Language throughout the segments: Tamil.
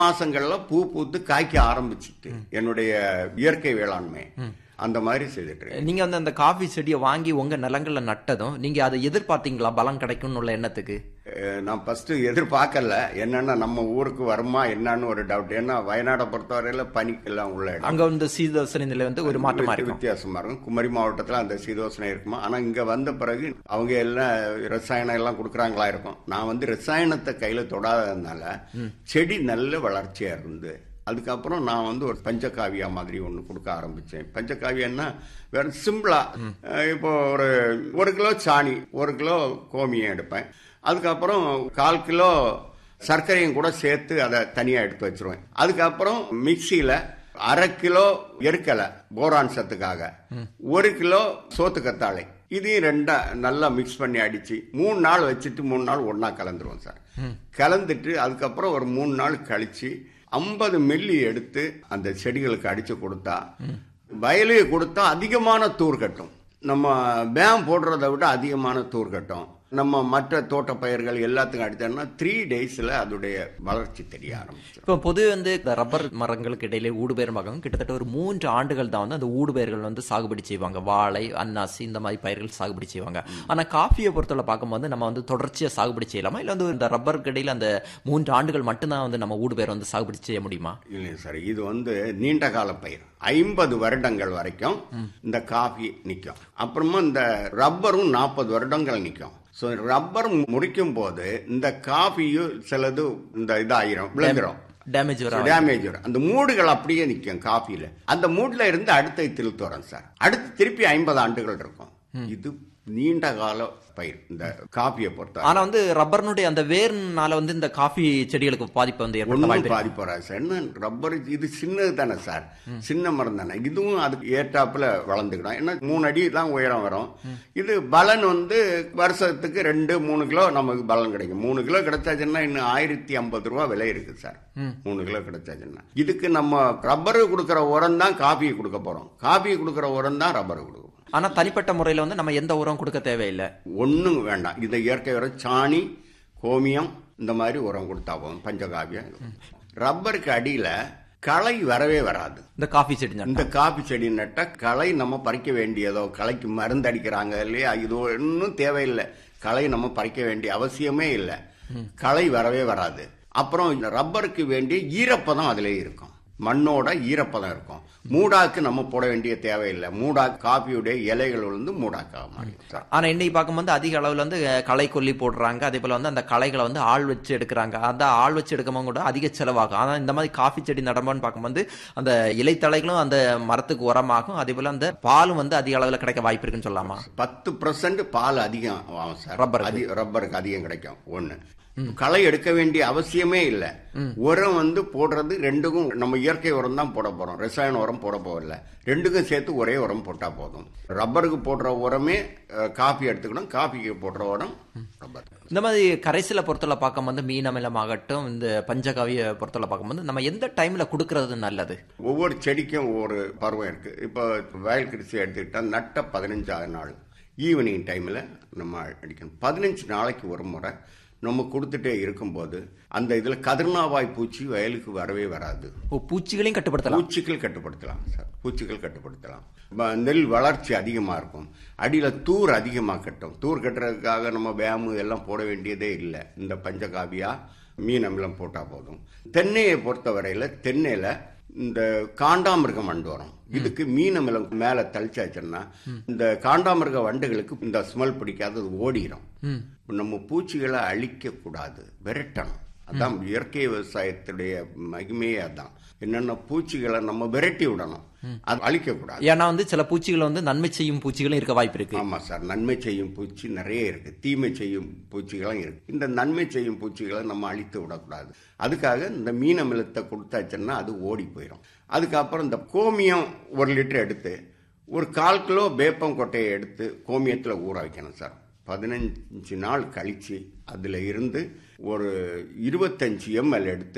மாசங்கள்ல பூ பூத்து காய்க்க ஆரம்பிச்சிட்டு என்னுடைய இயற்கை வேளாண்மை அந்த மாதிரி செய்துட்டு இருக்கேன். நீங்க வந்து அந்த காஃபி செடியை வாங்கி உங்க நிலங்கள்ல நட்டதும் நீங்க அதை எதிர்பார்த்தீங்களா பலம் கிடைக்கும்னு உள்ள எண்ணத்துக்கு அஹ் நான் ஃபர்ஸ்ட் எதிர்பார்க்கல என்னன்னா நம்ம ஊருக்கு வருமா என்னன்னு ஒரு டவுட் ஏன்னா வயநாடை பொறுத்தவரையில பனிக்கெல்லாம் உள்ள இடம் அங்க வந்து சீதோசனை நிலை வந்து ஒரு மாற்றமா இருக்கும் வித்தியாசமா இருக்கும் குமரி மாவட்டத்துல அந்த சீதோசனை இருக்குமா ஆனா இங்க வந்த பிறகு அவங்க எல்லாம் ரசாயனம் எல்லாம் கொடுக்குறாங்களா இருக்கும் நான் வந்து ரசாயனத்தை கையில தொடாததுனால செடி நல்ல வளர்ச்சியா இருந்து அதுக்கப்புறம் நான் வந்து ஒரு பஞ்சகாவியா மாதிரி ஒன்று கொடுக்க ஆரம்பிச்சேன் பஞ்சகாவியன்னா வேற சிம்பிளா அஹ் இப்போ ஒரு ஒரு கிலோ சாணி ஒரு கிலோ கோமியம் எடுப்பேன் அதுக்கப்புறம் கால் கிலோ சர்க்கரையும் கூட சேர்த்து அதை தனியா எடுத்து வச்சிருவேன் அதுக்கப்புறம் மிக்சியில அரை கிலோ எருக்கலை போரான் சத்துக்காக ஒரு கிலோ சோத்து கத்தாழை இதையும் ரெண்டா நல்லா மிக்ஸ் பண்ணி அடிச்சு மூணு நாள் வச்சுட்டு மூணு நாள் ஒண்ணா கலந்துருவோம் சார் கலந்துட்டு அதுக்கப்புறம் ஒரு மூணு நாள் கழிச்சு ஐம்பது மில்லி எடுத்து அந்த செடிகளுக்கு அடிச்சு கொடுத்தா வயலுக்கு கொடுத்தா அதிகமான தூர் கட்டும் நம்ம பேம் போடுறதை விட அதிகமான தூர் கட்டும் நம்ம மற்ற தோட்ட பயிர்கள் எல்லாத்துக்கும் அடித்தோம்னா த்ரீ டேஸ்ல அதோடைய வளர்ச்சி தெரிய ஆரம்பிச்சிடும் இப்போ பொது வந்து இந்த ரப்பர் மரங்களுக்கு இடையிலே ஊடுபயிர் மரம் கிட்டத்தட்ட ஒரு மூன்று ஆண்டுகள் தான் வந்து அந்த ஊடுபயிர்கள் வந்து சாகுபடி செய்வாங்க வாழை அன்னாசி இந்த மாதிரி பயிர்கள் சாகுபடி செய்வாங்க ஆனா காஃபியை பொறுத்தவரை பார்க்கும்போது நம்ம வந்து தொடர்ச்சியா சாகுபடி செய்யலாமா இல்ல வந்து இந்த ரப்பருக்கு இடையில அந்த மூன்று ஆண்டுகள் மட்டும்தான் வந்து நம்ம ஊடுபயிர் வந்து சாகுபடி செய்ய முடியுமா இல்லைங்க சார் இது வந்து நீண்ட கால பயிர் ஐம்பது வருடங்கள் வரைக்கும் இந்த காஃபி நிற்கும் அப்புறமா இந்த ரப்பரும் நாற்பது வருடங்கள் நிற்கும் ஸோ ரப்பர் முறிக்கும் போது இந்த காஃபியும் சிலது இந்த இதாயிரும் விழுந்துரும் டேமேஜ் வர டேமேஜ் வரும் அந்த மூடுகள் அப்படியே நிற்கும் காஃபில அந்த மூட்ல இருந்து அடுத்த திருத்து வரும் சார் அடுத்து திருப்பி ஐம்பது ஆண்டுகள் இருக்கும் இது நீண்ட கால பயிர் இந்த காஃபியை பொறுத்த ஆனா வந்து ரப்பர்னுடைய அந்த வேர்னால வந்து இந்த காஃபி செடிகளுக்கு பாதிப்பு வந்து ஏற்பட ஒன்றும் வாய்ப்பு இருக்கு. பாதிப்பு வராது சார் என்ன ரப்பர் இது சின்னது தானே சார் சின்ன மரம் தானே இதுவும் அதுக்கு ஏற்றாப்புல வளர்ந்துக்கிடும் ஏன்னா மூணு அடி தான் உயரம் வரும் இது பலன் வந்து வருஷத்துக்கு ரெண்டு மூணு கிலோ நமக்கு பலன் கிடைக்கும் மூணு கிலோ கிடைச்சாச்சுன்னா இன்னும் ஆயிரத்தி ஐம்பது ரூபா விலை இருக்கு சார் மூணு கிலோ கிடைச்சாச்சுன்னா இதுக்கு நம்ம ரப்பரு கொடுக்குற உரம் தான் காஃபியை கொடுக்க போறோம் காஃபியை கொடுக்குற உரம் தான் ரப்பரு கொடுக்கும் ஆனா தனிப்பட்ட முறையில வந்து நம்ம எந்த உரம் கொடுக்க தேவையில்லை ஒன்றும் வேண்டாம் இந்த இயற்கை உரம் சாணி கோமியம் இந்த மாதிரி உரம் கொடுத்தா போதும் பஞ்சகாவியம் ரப்பருக்கு அடியில களை வரவே வராது இந்த காஃபி செடி நட்டா. இந்த காபி செடி நட்டா களை நம்ம பறிக்க வேண்டியதோ களைக்கு மருந்து அடிக்கிறாங்க இல்லையா இது ஒன்றும் தேவையில்லை களை நம்ம பறிக்க வேண்டிய அவசியமே இல்லை களை வரவே வராது அப்புறம் இந்த ரப்பருக்கு வேண்டிய ஈரப்பதம் அதிலே இருக்கும் மண்ணோட ஈரப்பதம் இருக்கும் மூடாக்கு நம்ம போட வேண்டிய தேவையில்லை மூடா காபியுடைய இலைகள் வந்து மூடாக்காக மாறி ஆனா இன்னைக்கு பார்க்கும்போது அதிக அளவுல வந்து அஹ், களை கொல்லி போடுறாங்க அதே போல வந்து அந்த களைகளை வந்து ஆள் வச்சு எடுக்கிறாங்க அந்த ஆள் வச்சு எடுக்கும்போது கூட அதிக செலவாகும் ஆனா இந்த மாதிரி காஃபி செடி நடமான்னு பார்க்கும்போது அந்த இலைத்தழைகளும் அந்த மரத்துக்கு உரமாகும் அதே போல அந்த பாலும் வந்து அதிக அளவுல கிடைக்க வாய்ப்பு இருக்குன்னு சொல்லலாமா பத்து பர்சன்ட் பால் அதிகம் ஆகும் சார் ரப்பருக்கு. அதி- ரப்பருக்கு அதிகம் கிடைக்கும் ஒண்ணு களை எடுக்க வேண்டிய அவசியமே இல்லை உரம் வந்து போடுறது ரெண்டுக்கும் நம்ம இயற்கை உரம் தான் போட போறோம் ரசாயன உரம் போட போகல ரெண்டுக்கும் சேர்த்து ஒரே உரம் போட்டா போதும் ரப்பருக்கு போடுற உரமே அஹ், காபி எடுத்துக்கணும் காபிக்கு போடுற உரம் ரப்பர் இந்த மாதிரி கரைசலை பொறுத்தவரை பார்க்கும்போது மீன் அமிலமாகட்டும் இந்த பஞ்சகாவிய பொறுத்தவரை பார்க்கும்போது நம்ம எந்த டைம்ல கொடுக்கறது நல்லது ஒவ்வொரு செடிக்கும் ஒவ்வொரு பருவம் இருக்கு இப்போ வயல் கிருஷி எடுத்துக்கிட்டா நட்ட பதினஞ்சாவது நாள் ஈவினிங் டைம்ல நம்ம அடிக்கணும் பதினஞ்சு நாளைக்கு ஒரு முறை நம்ம கொடுத்துட்டே இருக்கும்போது அந்த இதுல கதிர்னாவாய் பூச்சி வயலுக்கு வரவே வராது ஓ, பூச்சிகளையும் கட்டுப்படுத்தலாம் பூச்சிகள் கட்டுப்படுத்தலாம் சார் பூச்சிகள் கட்டுப்படுத்தலாம் ம- நெல் வளர்ச்சி அதிகமா இருக்கும் அடியில தூர் அதிகமா கட்டும் தூர் கட்டுறதுக்காக நம்ம வேமு எல்லாம் போட வேண்டியதே இல்லை இந்த பஞ்சகாவியா மீன் அமிலம் போட்டா போதும் தென்னையை பொறுத்தவரையில தென்னையில இந்த காண்டாமிருக வண்டு வரும் இதுக்கு மீன் அமிலம் மேல தளிச்சாச்சுன்னா இந்த காண்டாமிருக வண்டுகளுக்கு இந்த ஸ்மெல் பிடிக்காது அது ஓடிடும் நம்ம பூச்சிகளை அழிக்க கூடாது விரட்டணும் அதான் இயற்கை விவசாயத்துடைய மகிமையே அதான் என்னென்ன பூச்சிகளை நம்ம விரட்டி விடணும் அது அழிக்க கூடாது ஏன்னா வந்து சில பூச்சிகள் வந்து நன்மை செய்யும் பூச்சிகளும் இருக்க வாய்ப்பு இருக்கு ஆமா சார் நன்மை செய்யும் பூச்சி நிறைய இருக்கு தீமை செய்யும் பூச்சிகளும் இருக்கு இந்த நன்மை செய்யும் பூச்சிகளை நம்ம அழித்து விடக்கூடாது அதுக்காக இந்த மீன் அமிலத்தை கொடுத்தாச்சுன்னா அது ஓடி போயிடும் அதுக்கப்புறம் இந்த கோமியம் ஒரு லிட்டர் எடுத்து ஒரு கால் கிலோ வேப்பம் கொட்டையை எடுத்து கோமியத்துல ஊற வைக்கணும் சார் பதினஞ்சு நாள் கழிச்சு அதுல இருந்து ஒரு இருபத்தஞ்சு எம்எல் எடுத்து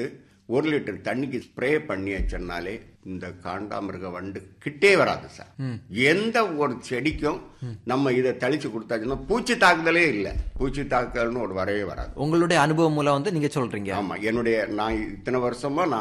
ஒரு லிட்டர் தண்ணிக்கு ஸ்ப்ரே பண்ணி வச்சோம்னாலே இந்த காண்டாமிருக வண்டு கிட்டே வராது சார் எந்த ஒரு செடிக்கும் நம்ம இதை தெளிச்சு கொடுத்தாச்சுன்னா பூச்சி தாக்குதலே இல்லை பூச்சி தாக்குதல்னு ஒரு வரவே வராது உங்களுடைய அனுபவம் மூலம் வந்து நீங்க சொல்றீங்க ஆமா என்னுடைய நான் இத்தனை வருஷமா நான்